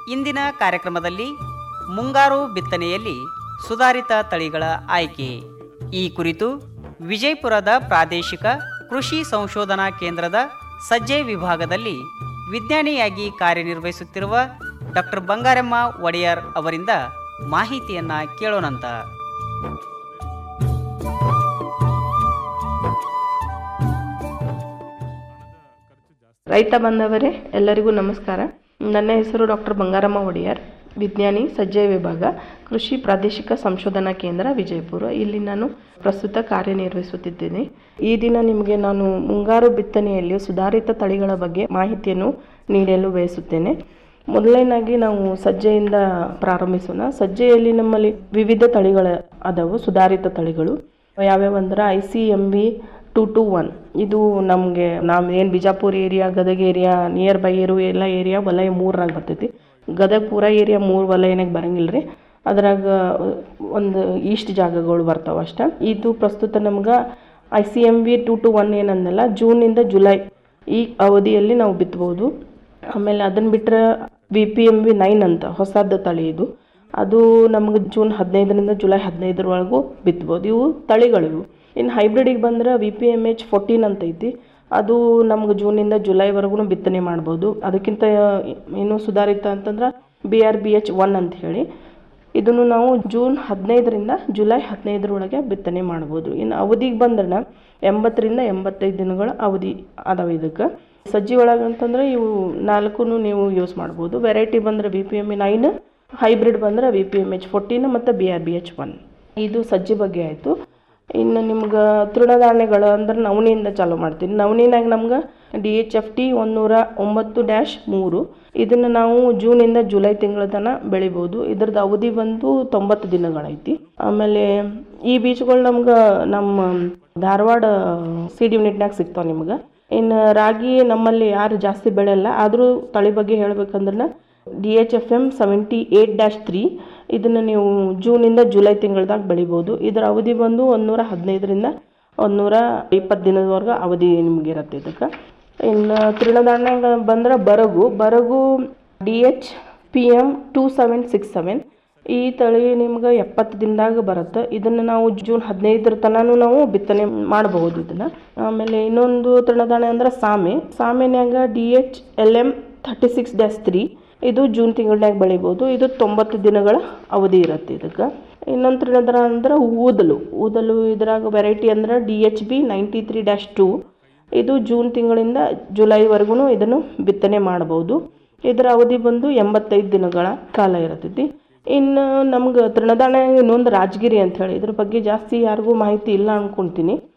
ಇಂದಿನ ಕಾರ್ಯಕ್ರಮದಲ್ಲಿ ಮುಂಗಾರು ಬಿತ್ತನೆಯಲ್ಲಿ ಸುಧಾರಿತ ತಳಿಗಳ ಆಯ್ಕೆ ಈ ಕುರಿತು ವಿಜಯಪುರದ ಪ್ರಾದೇಶಿಕ ಕೃಷಿ ಸಂಶೋಧನಾ ಕೇಂದ್ರದ ಸಜ್ಜೆ ವಿಭಾಗದಲ್ಲಿ ವಿಜ್ಞಾನಿಯಾಗಿ ಕಾರ್ಯನಿರ್ವಹಿಸುತ್ತಿರುವ ಡಾಕ್ಟರ್ ಬಂಗಾರಮ್ಮ ಒಡೆಯರ್ ಅವರಿಂದ ಮಾಹಿತಿಯನ್ನ ಕೇಳೋಣಂತ ರೈತ ಬಾಂಧವರೇ ಎಲ್ಲರಿಗೂ ನಮಸ್ಕಾರ ನನ್ನ ಹೆಸರು ಡಾಕ್ಟರ್ ಬಂಗಾರಮ್ಮ ಒಡೆಯರ್ ವಿಜ್ಞಾನಿ ಸಜ್ಜೆ ವಿಭಾಗ ಕೃಷಿ ಪ್ರಾದೇಶಿಕ ಸಂಶೋಧನಾ ಕೇಂದ್ರ ವಿಜಯಪುರ ಇಲ್ಲಿ ನಾನು ಪ್ರಸ್ತುತ ಕಾರ್ಯನಿರ್ವಹಿಸುತ್ತಿದ್ದೇನೆ ಈ ದಿನ ನಿಮಗೆ ನಾನು ಮುಂಗಾರು ಬಿತ್ತನೆಯಲ್ಲಿ ಸುಧಾರಿತ ತಳಿಗಳ ಬಗ್ಗೆ ಮಾಹಿತಿಯನ್ನು ನೀಡಲು ಬಯಸುತ್ತೇನೆ ಮೊದಲನೇದಾಗಿ ನಾವು ಸಜ್ಜೆಯಿಂದ ಪ್ರಾರಂಭಿಸೋಣ ಸಜ್ಜೆಯಲ್ಲಿ ನಮ್ಮಲ್ಲಿ ವಿವಿಧ ತಳಿಗಳ ಅದಾವು ಸುಧಾರಿತ ತಳಿಗಳು ಯಾವ್ಯಾವ ಅಂದ್ರೆ I C M V two two one ಇದು ನಮಗೆ ನಾವು ಏನು Bijapur area Gadag area near by ಇರೋ ಎಲ್ಲ ಏರಿಯಾ ವಲಯ ಮೂರರಾಗ ಬರ್ತೈತಿ ಗದಗ ಪೂರ ಏರಿಯಾ ಮೂರು ವಲಯನಾಗ ಬರಂಗಿಲ್ಲ ರೀ ಅದ್ರಾಗ ಒಂದು ಈಸ್ಟ್ ಜಾಗಗಳು ಬರ್ತಾವೆ ಅಷ್ಟೇ ಇದು ಪ್ರಸ್ತುತ ನಮ್ಗೆ I C M V two two one ಏನಂದಲ್ಲ ಜೂನಿಂದ ಜುಲೈ ಈ ಅವಧಿಯಲ್ಲಿ ನಾವು ಬಿತ್ಬೋದು ಆಮೇಲೆ ಅದನ್ನು ಬಿಟ್ಟರೆ V P M V nine ಅಂತ ಹೊಸದು ತಳಿ ಇದು ಅದು ನಮ್ಗೆ ಜೂನ್ ಹದಿನೈದರಿಂದ ಜುಲೈ ಹದಿನೈದರವರೆಗೂ ಬಿತ್ಬೋದು ಇವು ತಳಿಗಳು ಇವು ಇನ್ನು ಹೈಬ್ರಿಡಿಗೆ ಬಂದ್ರೆ V P M H fourteen ಅಂತ ಐತಿ ಅದು ನಮ್ಗೆ ಜೂನಿಂದ ಜುಲೈವರೆಗೂ ಬಿತ್ತನೆ ಮಾಡ್ಬೋದು ಅದಕ್ಕಿಂತ ಇನ್ನೂ ಸುಧಾರಿತ ಅಂತಂದ್ರೆ B R B H one ಅಂತ ಹೇಳಿ ಇದನ್ನು ನಾವು ಜೂನ್ ಹದಿನೈದರಿಂದ ಜುಲೈ ಹದಿನೈದರೊಳಗೆ ಬಿತ್ತನೆ ಮಾಡ್ಬೋದು ಇನ್ನು ಅವಧಿಗೆ ಬಂದ್ರೆ ಎಂಬತ್ತರಿಂದ ಎಂಬತ್ತೈದು ದಿನಗಳ ಅವಧಿ ಅದಾವೆ ಇದಕ್ಕೆ ಸಜ್ಜಿ ಒಳಗೆ ಅಂತಂದ್ರೆ ಇವು ನಾಲ್ಕು ನೀವು ಯೂಸ್ ಮಾಡ್ಬೋದು ವೆರೈಟಿ ಬಂದರೆ B P M nine hybrid ಬಂದ್ರೆ V P M H fourteen ಮತ್ತು B R B H one ಇದು ಸಜ್ಜಿ ಬಗ್ಗೆ ಆಯಿತು ಇನ್ನು ನಿಮ್ಗೆ ತೃಣಧಾನ್ಯಗಳು ಅಂದ್ರೆ ನವಣಿಯಿಂದ ಚಾಲೂ ಮಾಡ್ತೀನಿ ನವಣಿನಾಗ ನಮ್ಗೆ ಡಿ ಎಚ್ ಎಫ್ ಟಿ ಒಂದೂರ ಒಂಬತ್ತು ಡ್ಯಾಶ್ ಮೂರು ಇದನ್ನು ನಾವು ಜೂನಿಂದ ಜುಲೈ ತಿಂಗಳ ತನಕ ಬೆಳಿಬೋದು ಇದ್ರದ್ದು ಅವಧಿ ಬಂದು ತೊಂಬತ್ತು ದಿನಗಳೈತಿ ಆಮೇಲೆ ಈ ಬೀಜಗಳು ನಮ್ಗೆ ನಮ್ಮ ಧಾರವಾಡ ಸಿ ಡಿ ಯೂನಿಟ್ನಾಗ ಸಿಗ್ತಾವೆ ನಿಮ್ಗೆ ಇನ್ನು ರಾಗಿ ನಮ್ಮಲ್ಲಿ ಯಾರು ಜಾಸ್ತಿ ಬೆಳೆಯಲ್ಲ ಆದರೂ ತಳಿ ಬಗ್ಗೆ ಹೇಳ್ಬೇಕಂದ್ರೆ D H F M seventy eight dash three ಇದನ್ನು ನೀವು ಜೂನಿಂದ ಜುಲೈ ತಿಂಗಳದಾಗ ಬೆಳಿಬೋದು ಇದರ ಅವಧಿ ಬಂದು ಒಂದೂರ ಹದಿನೈದರಿಂದ ಒಂದೂರ ಇಪ್ಪತ್ತು ದಿನದವರೆಗೆ ಅವಧಿ ನಿಮ್ಗೆ ಇರುತ್ತೆ ಇದಕ್ಕೆ ಇನ್ನು ತೃಣಧಾನ್ಯ ಬಂದ್ರೆ ಬರಗು ಬರಗು D H P M two seven six seven ಈ ತಳಿ ನಿಮ್ಗೆ ಎಪ್ಪತ್ತು ದಿನದಾಗ ಬರುತ್ತೆ ಇದನ್ನು ನಾವು ಜೂನ್ ಹದಿನೈದರ ತನಕ ನಾವು ಬಿತ್ತನೆ ಮಾಡಬಹುದು ಇದನ್ನು ಆಮೇಲೆ ಇನ್ನೊಂದು ತೃಣಧಾನ್ಯ ಅಂದ್ರೆ ಸಾಮೆ ಸಾಮೆನ್ಯಾಗ D H L M thirty six dash three ಇದು ಜೂನ್ ತಿಂಗಳನ್ಯಾಗ ಬೆಳಿಬೋದು ಇದು ತೊಂಬತ್ತು ದಿನಗಳ ಅವಧಿ ಇರುತ್ತೆ ಇದಕ್ಕೆ ಇನ್ನೊಂದು ತೃಣಧಾನ್ಯ ಅಂದ್ರೆ ಊದಲು ಊದಲು ಇದ್ರಾಗ ವೆರೈಟಿ ಅಂದ್ರೆ D H B ninety three dash two ಇದು ಜೂನ್ ತಿಂಗಳಿಂದ ಜುಲೈವರೆಗೂ ಇದನ್ನು ಬಿತ್ತನೆ ಮಾಡ್ಬೋದು ಇದರ ಅವಧಿ ಬಂದು ಎಂಬತ್ತೈದು ದಿನಗಳ ಕಾಲ ಇರ್ತೈತಿ ಇನ್ನು ನಮ್ಗೆ ತೃಣಧಾನ್ಯ ಇನ್ನೊಂದು ರಾಜಗಿರಿ ಅಂತ ಹೇಳಿ ಇದ್ರ ಬಗ್ಗೆ ಜಾಸ್ತಿ ಯಾರಿಗೂ ಮಾಹಿತಿ ಇಲ್ಲ ಅನ್ಕೊಂತೀನಿ